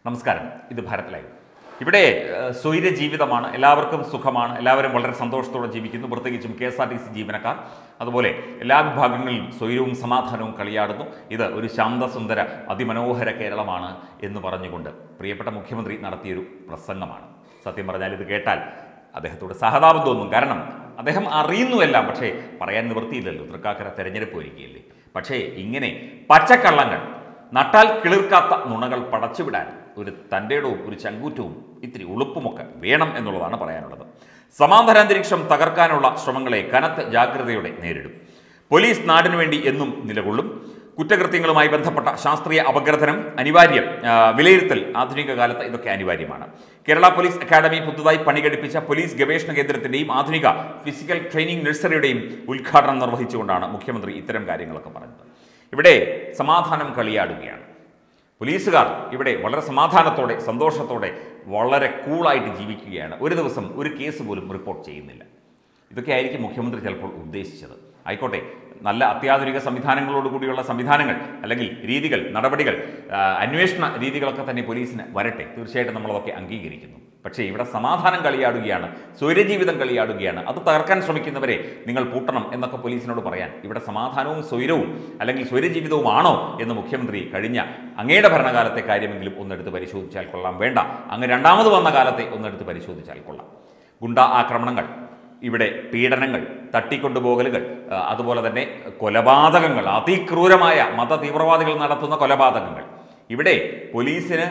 നമസ്കാരം ഇത് ഭാരത് ലൈവ് ഇവിടെ ഏഹ്, സ്വൈര ജീവിതമാണ് എല്ലാവർക്കും സുഖമാണ് എല്ലാവരും വളരെ സന്തോഷത്തോടെ ജീവിക്കുന്നു പ്രത്യേകിച്ചും K S R T C ജീവനക്കാർ അതുപോലെ എല്ലാ വിഭാഗങ്ങളിലും സ്വൈരവും സമാധാനവും കളിയാടുന്നു ഇത് ഒരു ശാന്തസുന്ദര അതിമനോഹര കേരളമാണ് എന്ന് പറഞ്ഞുകൊണ്ട് പ്രിയപ്പെട്ട മുഖ്യമന്ത്രി നടത്തിയൊരു പ്രസംഗമാണ് സത്യം പറഞ്ഞാൽ ഇത് കേട്ടാൽ അദ്ദേഹത്തോട് സഹതാപം തോന്നും കാരണം അദ്ദേഹം അറിയുന്നു എല്ലാം പക്ഷേ പറയാൻ നിവൃത്തിയില്ലല്ലോ തൃക്കാക്കര തെരഞ്ഞെടുപ്പ് വരികയല്ലേ പക്ഷേ ഇങ്ങനെ പച്ചക്കള്ളങ്ങൾ നട്ടാൽ കിളിർക്കാത്ത നുണകൾ പടച്ചുവിടാൻ ഒരു തൻ്റെടവും ഒരു ചങ്കൂറ്റവും ഇത്തിരി ഉളുപ്പുമൊക്കെ വേണം എന്നുള്ളതാണ് പറയാനുള്ളത് സമാന്തരാന്തരീക്ഷം തകർക്കാനുള്ള ശ്രമങ്ങളെ കനത്ത ജാഗ്രതയോടെ നേരിടും പോലീസ് നാടിനു വേണ്ടി എന്നും നിലകൊള്ളും കുറ്റകൃത്യങ്ങളുമായി ബന്ധപ്പെട്ട ശാസ്ത്രീയ അപഗ്രഥനം അനിവാര്യം ആ, വിലയിരുത്തൽ ആധുനിക കാലത്ത് ഇതൊക്കെ അനിവാര്യമാണ് കേരള പോലീസ് അക്കാദമി പുതുതായി പണികഴിപ്പിച്ച പോലീസ് ഗവേഷണ കേന്ദ്രത്തിന്റെയും ആധുനിക ഫിസിക്കൽ ട്രെയിനിംഗ് നഴ്സറിയുടെയും ഉദ്ഘാടനം നിർവഹിച്ചുകൊണ്ടാണ് മുഖ്യമന്ത്രി ഇത്തരം കാര്യങ്ങളൊക്കെ പറഞ്ഞത് ഇവിടെ സമാധാനം കളിയാടുകയാണ് പോലീസുകാർ ഇവിടെ വളരെ സമാധാനത്തോടെ സന്തോഷത്തോടെ വളരെ കൂളായിട്ട് ജീവിക്കുകയാണ് ഒരു ദിവസം ഒരു കേസ് പോലും റിപ്പോർട്ട് ചെയ്യുന്നില്ല ഇതൊക്കെ ആയിരിക്കും മുഖ്യമന്ത്രി ചിലപ്പോൾ ഉദ്ദേശിച്ചത് ആയിക്കോട്ടെ നല്ല അത്യാധുനിക സംവിധാനങ്ങളോട് കൂടിയുള്ള സംവിധാനങ്ങൾ അല്ലെങ്കിൽ രീതികൾ നടപടികൾ ആ, അന്വേഷണ രീതികളൊക്കെ തന്നെ പോലീസിന് വരട്ടെ തീർച്ചയായിട്ടും നമ്മളതൊക്കെ അംഗീകരിക്കുന്നു പക്ഷേ ഇവിടെ സമാധാനം കളിയാടുകയാണ് സ്വൈരജീവിതം കളിയാടുകയാണ് അത് തകർക്കാൻ ശ്രമിക്കുന്നവരെ നിങ്ങൾ പൂട്ടണം എന്നൊക്കെ പോലീസിനോട് പറയാൻ ഇവിടെ സമാധാനവും സ്വൈരവും അല്ലെങ്കിൽ സ്വൈരജീവിതവുമാണോ എന്ന് മുഖ്യമന്ത്രി കഴിഞ്ഞ അങ്ങയുടെ ഭരണകാലത്തെ കാര്യമെങ്കിലും ഒന്നെടുത്ത് പരിശോധിച്ചാൽ കൊള്ളാം വേണ്ട അങ്ങ് രണ്ടാമത് വന്ന കാലത്തെ ഒന്നെടുത്ത് പരിശോധിച്ചാൽ കൊള്ളാം ഗുണ്ട ആക്രമണങ്ങൾ ഇവിടെ പീഡനങ്ങൾ തട്ടിക്കൊണ്ടുപോകലുകൾ ആ, അതുപോലെ തന്നെ കൊലപാതകങ്ങൾ അതിക്രൂരമായ മത തീവ്രവാദികൾ നടത്തുന്ന കൊലപാതകങ്ങൾ ഇവിടെ പോലീസിന്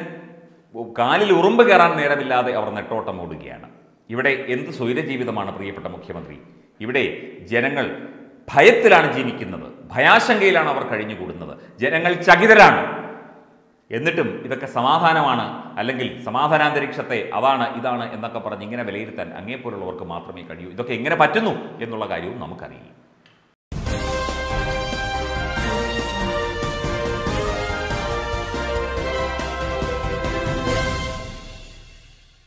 കാലിൽ ഉറുമ്പ് കയറാൻ നേരമില്ലാതെ അവർ നെട്ടോട്ടം ഓടുകയാണ് ഇവിടെ എന്ത് സ്വൈരജീവിതമാണ് പ്രിയപ്പെട്ട മുഖ്യമന്ത്രി ഇവിടെ ജനങ്ങൾ ഭയത്തിലാണ് ജീവിക്കുന്നത് ഭയാശങ്കയിലാണ് അവർ കഴിഞ്ഞുകൂടുന്നത് ജനങ്ങൾ ചകിതരാണ് എന്നിട്ടും ഇതൊക്കെ സമാധാനമാണ് അല്ലെങ്കിൽ സമാധാനാന്തരീക്ഷത്തെ അതാണ് ഇതാണ് എന്നൊക്കെ പറഞ്ഞ് ഇങ്ങനെ വിലയിരുത്താൻ അങ്ങേപ്പോലുള്ളവർക്ക് മാത്രമേ കഴിയൂ ഇതൊക്കെ എങ്ങനെ പറ്റുന്നു എന്നുള്ള കാര്യവും നമുക്കറിയില്ല